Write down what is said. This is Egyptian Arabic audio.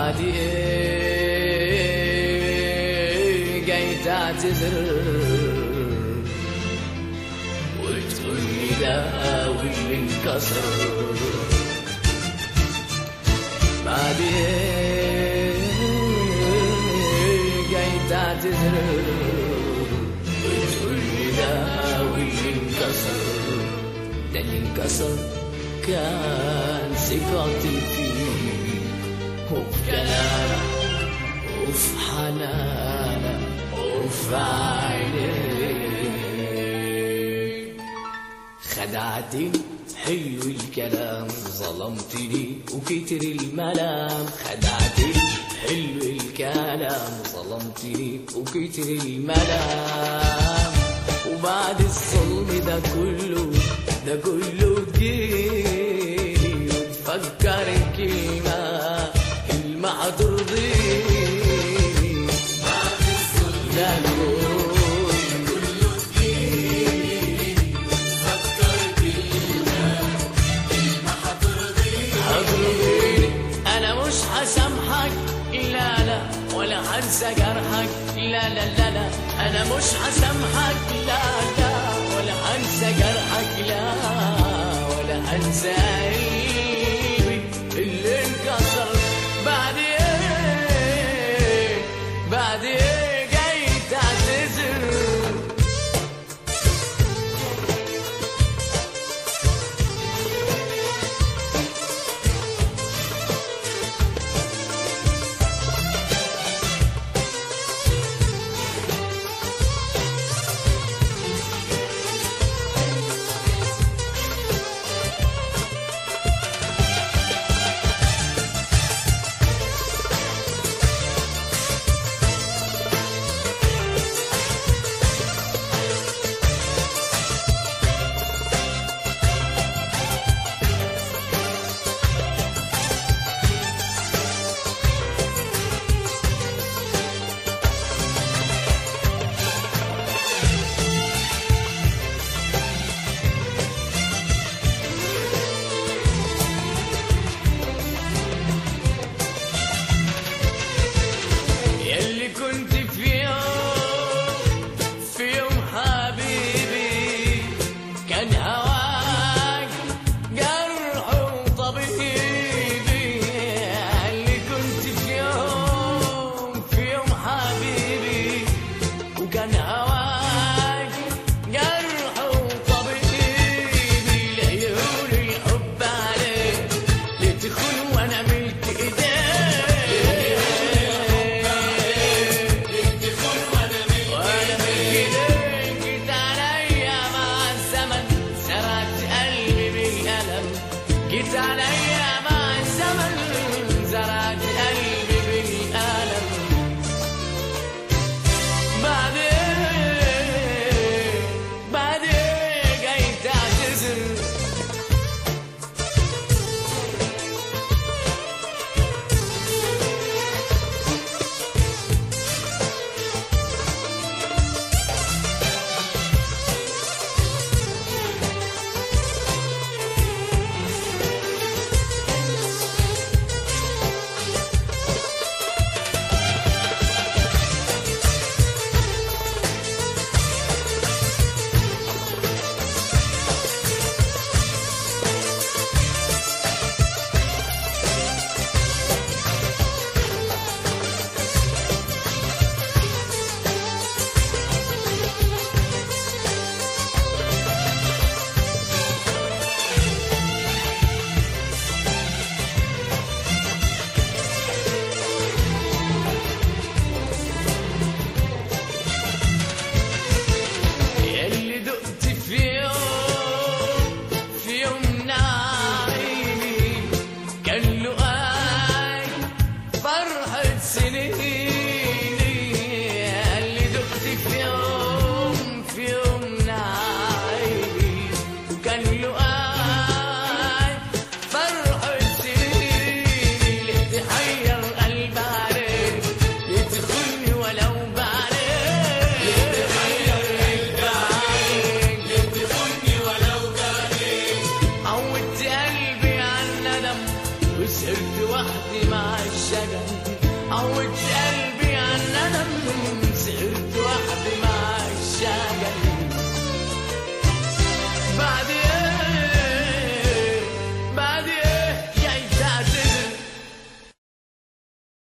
بعد ايه جاي تعتذر وتقول لي ده واللي انكسر بعد ايه جاي تعتذر وتقول لي ده واللي انكسر ده اللي انكسر كان ثقتي فيك وفي كلامك وفي حنانك وفي عينيك خدعتني حلو الكلام ظلمتني وكتر الملام خدعتني حلو الكلام ظلمتني وكتر الملام وبعد الظلم ده كله ده كله تجيلي وتفكر كلمة كلمة هترضيني بعد الظلم ده كله هترضيني انا مش هسامحك لا لا ولا هنسى جرحك لا لا لا لا انا مش هسامحك لا لا ولا هنسى جرحك لا ولا هنسى قلبي اللي انكسر بعد ايه بعد ايه جاي تعتذر يلي كنت في يوم في يوم حبيبي كان هواك جرح طبيبي يلي كنت في يوم في يوم حبيبي وكان هواك جرح طبيبي لعيون الحب عليك لتخون وانا ملك ايديك وانا من ايديك جيت عليا مع الزمن سرقت قلبي بالقلم جيت عليا مع الزمن زرعت قلبي بالقلم بعد ايه بعد ايه جاي تعتذر وحدي مع الشجر عودت